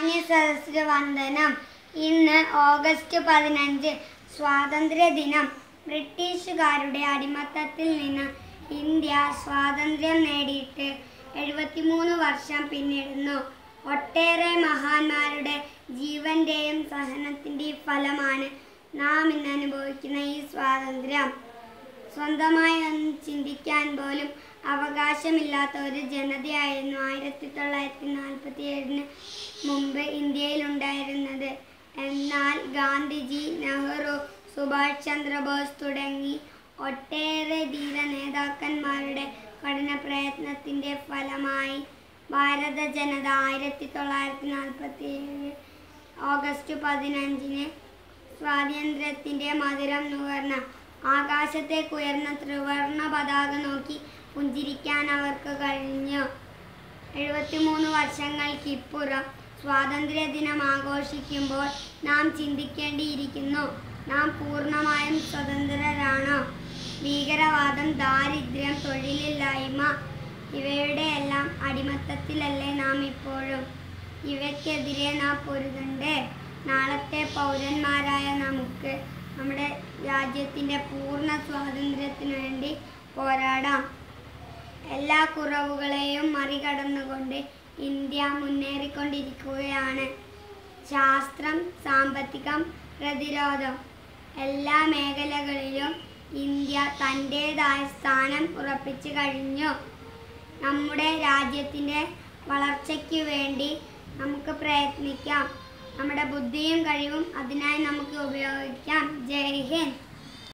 മാന്യ സഹസ്ര വന്ദനം ഇന്ന് ഓഗസ്റ്റ് പതിനഞ്ച് സ്വാതന്ത്ര്യ ദിനം ബ്രിട്ടീഷുകാരുടെ അടിമത്തത്തിൽ നിന്ന് ഇന്ത്യ സ്വാതന്ത്ര്യം നേടിയിട്ട് എഴുപത്തിമൂന്ന് വർഷം പിന്നിടുന്നു ഒട്ടേറെ മഹാന്മാരുടെ ജീവന്റെയും സഹനത്തിൻ്റെയും ഫലമാണ് നാം ഇന്ന് അനുഭവിക്കുന്ന ഈ സ്വാതന്ത്ര്യം സ്വന്തമായി ഒന്ന് ചിന്തിക്കാൻ പോലും അവകാശമില്ലാത്ത ഒരു ജനതയായിരുന്നു ആയിരത്തി തൊള്ളായിരത്തി നാൽപ്പത്തി ഏഴിന് മുമ്പ് ഇന്ത്യയിലുണ്ടായിരുന്നത് എന്നാൽ ഗാന്ധിജി നെഹ്റു സുഭാഷ് ചന്ദ്രബോസ് തുടങ്ങി ഒട്ടേറെ ധീര നേതാക്കന്മാരുടെ കഠിന പ്രയത്നത്തിൻ്റെ ഫലമായി ഭാരത ജനത ആയിരത്തി തൊള്ളായിരത്തി നാൽപ്പത്തി ഏഴ് ഓഗസ്റ്റ് പതിനഞ്ചിന് സ്വാതന്ത്ര്യത്തിന്റെ മധുരം നുകർന്ന ആകാശത്തേക്ക് ഉയർന്ന ത്രിവർണ പതാക നോക്കി പുഞ്ചിരിക്കാൻ അവർക്ക് കഴിഞ്ഞു എഴുപത്തിമൂന്ന് വർഷങ്ങൾക്കിപ്പുറം സ്വാതന്ത്ര്യ ദിനം ആഘോഷിക്കുമ്പോൾ നാം ചിന്തിക്കേണ്ടിയിരിക്കുന്നു നാം പൂർണ്ണമായും സ്വതന്ത്രരാണോ ഭീകരവാദം ദാരിദ്ര്യം തൊഴിലില്ലായ്മ ഇവയുടെ എല്ലാം അടിമത്തത്തിലല്ലേ നാം ഇപ്പോഴും ഇവയ്ക്കെതിരെ നാം പൊരുതണ്ടേ നാളത്തെ പൗരന്മാരായ നമുക്ക് നമ്മുടെ രാജ്യത്തിൻ്റെ പൂർണ്ണ സ്വാതന്ത്ര്യത്തിനു വേണ്ടി പോരാടാം എല്ലാ കുറവുകളെയും മറികടന്നുകൊണ്ട് ഇന്ത്യ മുന്നേറിക്കൊണ്ടിരിക്കുകയാണ് ശാസ്ത്രം സാമ്പത്തികം പ്രതിരോധം എല്ലാ മേഖലകളിലും ഇന്ത്യ തൻ്റേതായ സ്ഥാനം ഉറപ്പിച്ചു കഴിഞ്ഞു നമ്മുടെ രാജ്യത്തിൻ്റെ വളർച്ചയ്ക്ക് വേണ്ടി നമുക്ക് പ്രയത്നിക്കാം നമ്മുടെ ബുദ്ധിയും കഴിവും അതിനായി നമുക്ക് ഉപയോഗിക്കാം ജയ് ഹിന്ദ്